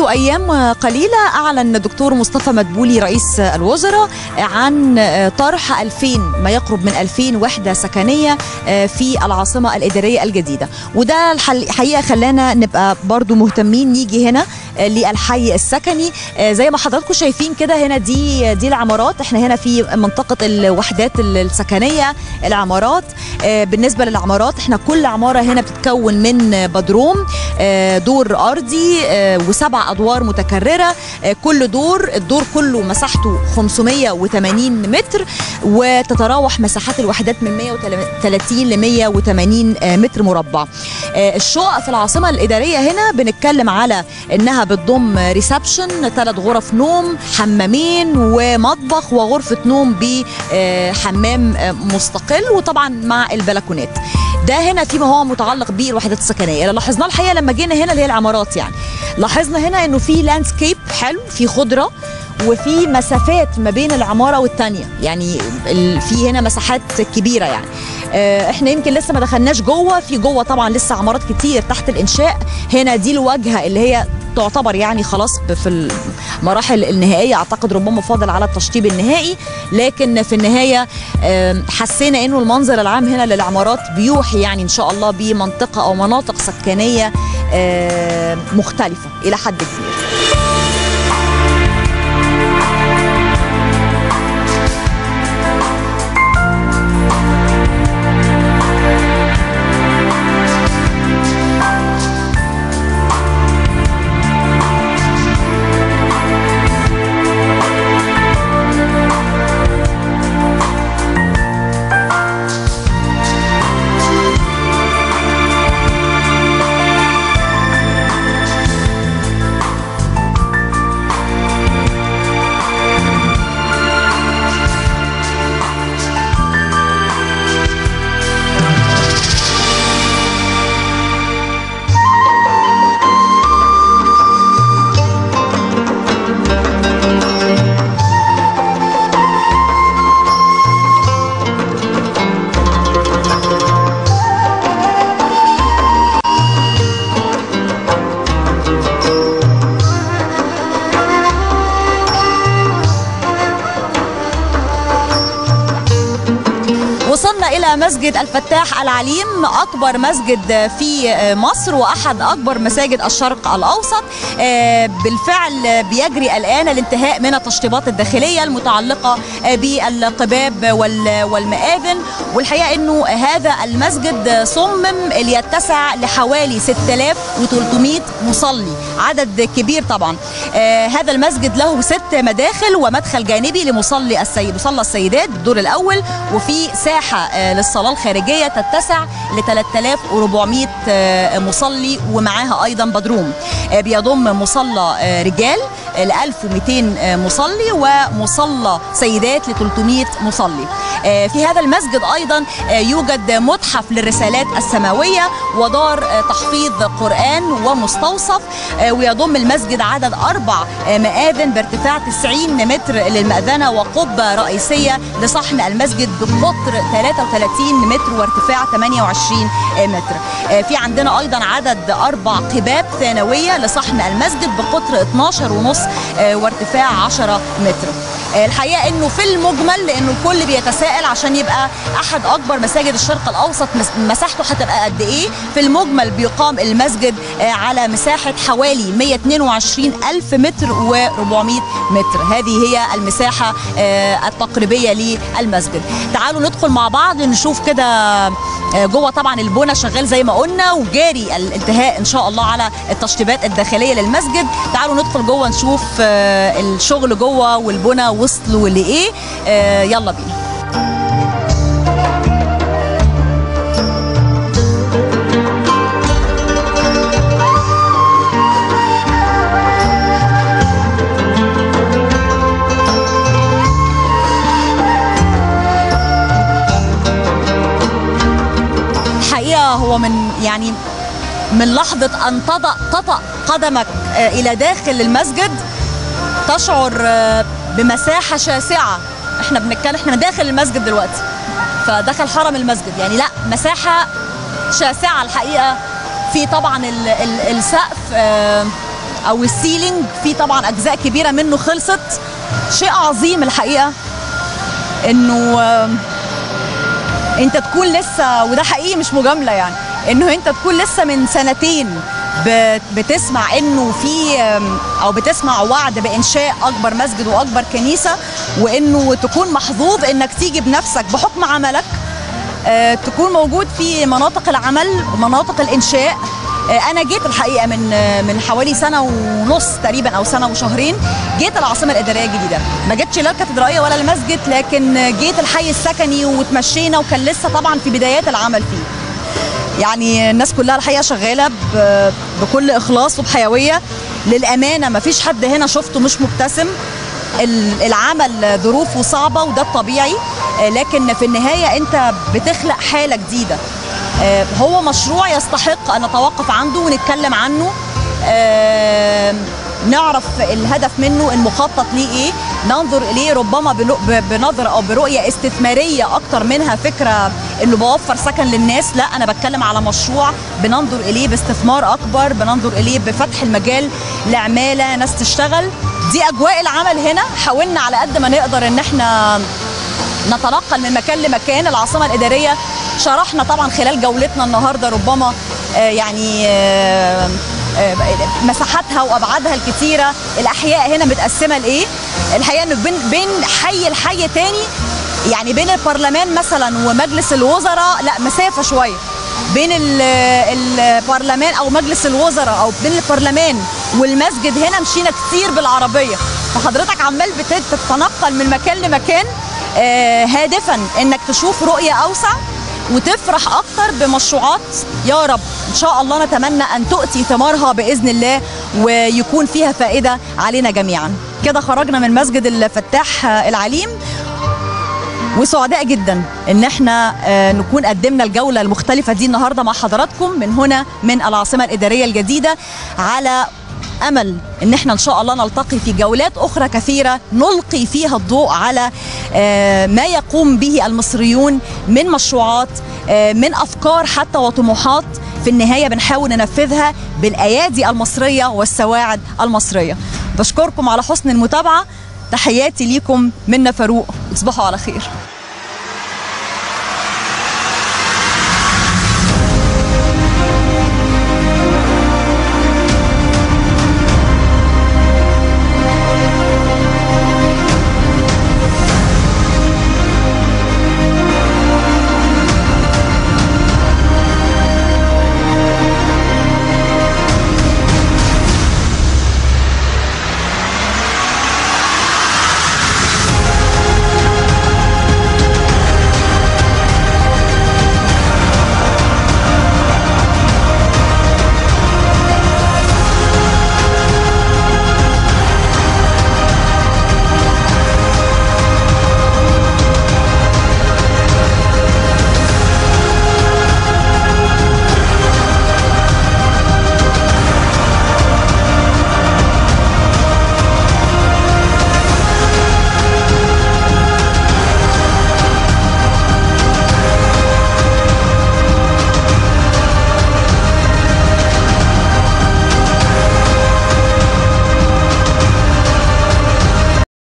منذ أيام قليلة أعلن الدكتور مصطفى مدبولي رئيس الوزراء عن طرح 2000 ما يقرب من 2000 وحدة سكنية في العاصمة الإدارية الجديدة وده الحقيقة خلانا نبقى برضو مهتمين نيجي هنا للحي السكني زي ما حضراتكم شايفين كده هنا دي دي العمارات احنا هنا في منطقة الوحدات السكنية العمارات بالنسبة للعمارات احنا كل عمارة هنا بتتكون من بدروم دور أرضي وسبع أدوار متكررة كل دور الدور كله مساحته 580 متر وتتراوح مساحات الوحدات من 130 ل 180 متر مربع الشقق في العاصمة الإدارية هنا بنتكلم على إنها بتضم ريسبشن ثلاث غرف نوم حمامين ومطبخ وغرفة نوم بحمام مستقل وطبعا مع البلكونات ده هنا فيما هو متعلق بالوحدات السكنيه اللي لاحظناه الحقيقه لما جينا هنا اللي هي العمارات يعني لاحظنا هنا انه في لاندسكيب حلو في خضره وفي مسافات ما بين العماره والثانيه يعني في هنا مساحات كبيره يعني احنا يمكن لسه ما دخلناش جوه في جوه طبعا لسه عمارات كتير تحت الانشاء هنا دي الواجهه اللي هي تعتبر يعني خلاص في المراحل النهائيه اعتقد ربما فاضل على التشطيب النهائي لكن في النهايه حسينا انه المنظر العام هنا للعمارات بيوحي يعني ان شاء الله بمنطقه او مناطق سكنيه مختلفه الى حد كبير مسجد الفتاح العليم أكبر مسجد في مصر وأحد أكبر مساجد الشرق الأوسط بالفعل بيجري الآن الانتهاء من التشطيبات الداخلية المتعلقة بالقباب والمآذن والحقيقة أنه هذا المسجد صمم ليتسع لحوالي 6300 مصلي عدد كبير طبعا هذا المسجد له ست مداخل ومدخل جانبي لمصلي السيد مصلى السيدات بالدور الأول وفي ساحة للصلاة الخارجية تتسع ل 3400 مصلي ومعاها أيضا بدروم بيضم مصلى رجال ل 1200 مصلي ومصلى سيدات ل 300 مصلي في هذا المسجد أيضا يوجد متحف للرسالات السماوية ودار تحفيظ قرآن ومستوصف ويضم المسجد عدد أربع مآذن بارتفاع 90 متر للمأذنة وقبة رئيسية لصحن المسجد بقطر 33 متر وارتفاع 28 متر في عندنا أيضا عدد أربع قباب ثانوية لصحن المسجد بقطر 12 ونص وارتفاع 10 متر الحقيقه انه في المجمل لانه الكل بيتساءل عشان يبقى احد اكبر مساجد الشرق الاوسط مساحته هتبقى قد ايه في المجمل بيقام المسجد على مساحه حوالي 122 الف متر و400 متر هذه هي المساحه التقريبيه للمسجد تعالوا ندخل مع بعض نشوف كده جوه طبعا البنى شغال زي ما قلنا وجاري الانتهاء ان شاء الله على التشطيبات الداخليه للمسجد تعالوا ندخل جوه نشوف الشغل جوه والبنى وصلوا لايه يلا بينا هو من يعني من لحظة أن تضع تطأ قدمك إلى داخل المسجد تشعر بمساحة شاسعة احنا بنتكلم احنا داخل المسجد دلوقتي فدخل حرم المسجد يعني لا مساحة شاسعة الحقيقة في طبعا ال ال السقف او السيلينج في طبعا اجزاء كبيره منه خلصت شيء عظيم الحقيقه انه آه، انت تكون لسه وده حقيقي مش مجامله يعني انه انت تكون لسه من سنتين بت- بتسمع انه في آم، او بتسمع وعد بانشاء اكبر مسجد واكبر كنيسه وانه تكون محظوظ انك تيجي بنفسك بحكم عملك آه، تكون موجود في مناطق العمل ومناطق الانشاء آه، انا جيت الحقيقه من آه، من حوالي سنه ونص تقريبا او سنه وشهرين جيت العاصمه الاداريه الجديده ما جيتش لا الكاتدرائيه ولا المسجد لكن آه، جيت الحي السكني وتمشينا وكان لسه طبعا في بدايات العمل فيه يعني الناس كلها الحقيقه شغاله ب- بكل اخلاص وبحيويه للامانه ما فيش حد هنا شفته مش مبتسم ال- العمل ظروفه صعبه وده الطبيعي آه، لكن في النهايه انت بتخلق حاله جديده آه، هو مشروع يستحق ان نتوقف عنده ونتكلم عنه آه، نعرف الهدف منه المخطط ليه ايه ننظر اليه ربما بنو- ب- بنظره او برؤيه استثماريه اكتر منها فكره انه بوفر سكن للناس لا انا بتكلم على مشروع بننظر اليه باستثمار اكبر بننظر اليه بفتح المجال لعماله ناس تشتغل دي اجواء العمل هنا حاولنا على قد ما نقدر ان احنا نتنقل من مكان لمكان العاصمه الاداريه شرحنا طبعا خلال جولتنا النهارده ربما آه، يعني آه، آه، مساحاتها وابعادها الكتيره الاحياء هنا متقسمه لايه الحقيقه انه بين بين حي لحي تاني يعني بين البرلمان مثلا ومجلس الوزراء لا مسافه شويه بين ال- البرلمان او مجلس الوزراء او بين البرلمان والمسجد هنا مشينا كتير بالعربيه فحضرتك عمال بت- بتتنقل من مكان لمكان آه، هادفا انك تشوف رؤيه اوسع وتفرح اكتر بمشروعات يا رب ان شاء الله نتمنى ان تؤتي ثمارها باذن الله ويكون فيها فائده علينا جميعا كده خرجنا من مسجد الفتاح آه، العليم وسعداء جدا ان احنا آه، نكون قدمنا الجوله المختلفه دي النهارده مع حضراتكم من هنا من العاصمه الاداريه الجديده على امل ان احنا ان شاء الله نلتقي في جولات اخرى كثيره نلقي فيها الضوء على آه، ما يقوم به المصريون من مشروعات آه، من افكار حتى وطموحات في النهايه بنحاول ننفذها بالايادي المصريه والسواعد المصريه بشكركم على حسن المتابعه تحياتي ليكم منا فاروق تصبحوا على خير